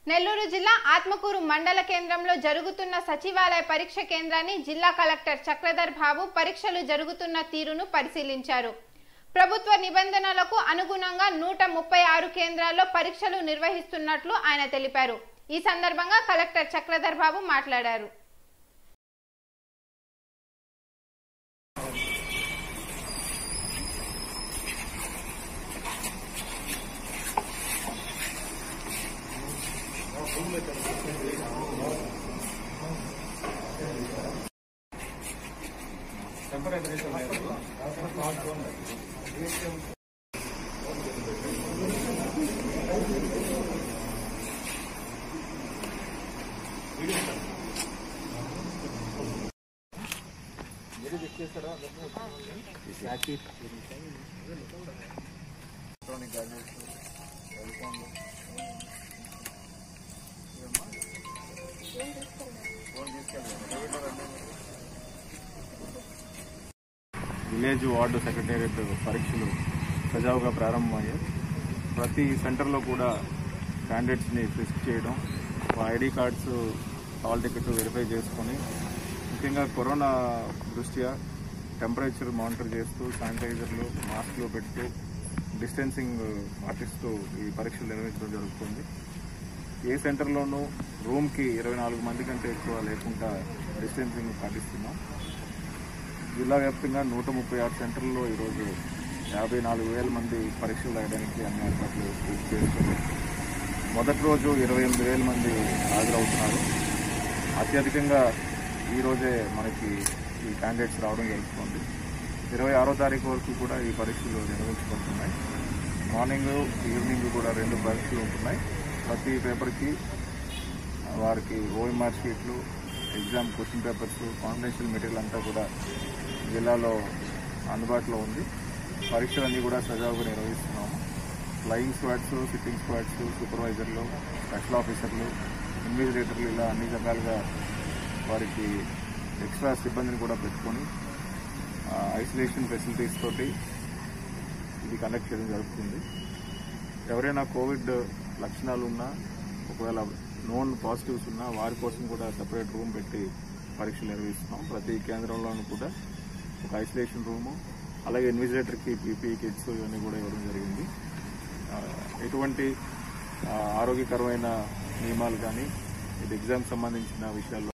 నెల్లూరు జిల్లా ఆత్మకూరు మండల కేంద్రంలో జరుగుతున్న సచివాలయ పరీక్ష కేంద్రాన్ని జిల్లా కలెక్టర్ చక్రధర్ బాబు పరీక్షలు జరుగుతున్న తీరును పరిశీలించారు ప్రభుత్వ నిబంధనలకు అనుగుణంగా నూట ముప్పై ఆరు కేంద్రాల్లో పరీక్షలు నిర్వహిస్తున్నట్లు ఆయన తెలిపారు ఈ సందర్భంగా కలెక్టర్ చక్రధర్ బాబు మాట్లాడారు విలేజ్ వార్డు సెక్రటేరియట్ పరీక్షలు సజావుగా ప్రారంభమయ్యాయి ప్రతి సెంటర్లో కూడా క్యాండిడేట్స్ని ఫ్రిస్క్ చేయడం ID cards hall ticket verify చేసుకొని ముఖ్యంగా కరోనా దృష్ట్యా టెంపరేచర్ మానిటర్ చేస్తూ శానిటైజర్లు మాస్క్లు పెడుతూ డిస్టెన్సింగ్ పాటిస్తూ ఈ పరీక్షలు నిర్వహించడం జరుగుతుంది ఏ సెంటర్లోనూ రూమ్కి ఇరవై నాలుగు మంది కంటే ఎక్కువ లేకుండా డిస్టెన్సింగ్ పాటిస్తున్నాం జిల్లా వ్యాప్తంగా నూట ముప్పై ఆరు సెంటర్లలో ఈరోజు యాభై నాలుగు వేల మంది పరీక్షలు రాయడానికి అన్ని ఏర్పాట్లు పూర్తి చేస్తున్నారు మొదటి రోజు ఇరవై ఎనిమిది వేల మంది హాజరవుతున్నారు అత్యధికంగా ఈరోజే మనకి ఈ క్యాండిడేట్స్ రావడం జరుగుతుంది ఇరవై ఆరో తారీఖు వరకు కూడా ఈ పరీక్షలు నిర్వహించబడుతున్నాయి మార్నింగ్ ఈవినింగ్ కూడా రెండు పరీక్షలు ఉంటున్నాయి ప్రతి పేపర్కి వారికి ఓఎంఆర్ షీట్లు exam question papers confidential material అంతా కూడా జిల్లాలో అందుబాటులో ఉంది పరీక్షలన్నీ కూడా సజావుగా నిర్వహిస్తున్నాము ఫ్లయింగ్ స్క్వాడ్స్ సిట్టింగ్ స్క్వాడ్స్ సూపర్వైజర్లు స్పెషల్ ఆఫీసర్లు ఇన్విజిలేటర్లు ఇలా అన్ని రకాలుగా వారికి ఎక్స్ట్రా సిబ్బందిని కూడా పెట్టుకొని ఐసోలేషన్ ఫెసిలిటీస్ తోటి ఇది కండక్ట్ చేయడం జరుగుతుంది ఎవరైనా కోవిడ్ లక్షణాలు ఉన్నా ఒకవేళ నోన్ పాజిటివ్స్ ఉన్నా వారి కోసం కూడా సపరేట్ రూమ్ పెట్టి పరీక్షలు నిర్వహిస్తున్నాం ప్రతి కేంద్రంలోనూ కూడా ఒక ఐసోలేషన్ రూము అలాగే ఇన్విజిలేటర్కి పీపీ కిట్స్ ఇవన్నీ కూడా ఇవ్వడం జరిగింది ఆ, ఎటువంటి ఆ, ఆరోగ్యకరమైన నియమాలు కానీ ఇది ఎగ్జామ్ సంబంధించిన విషయాల్లో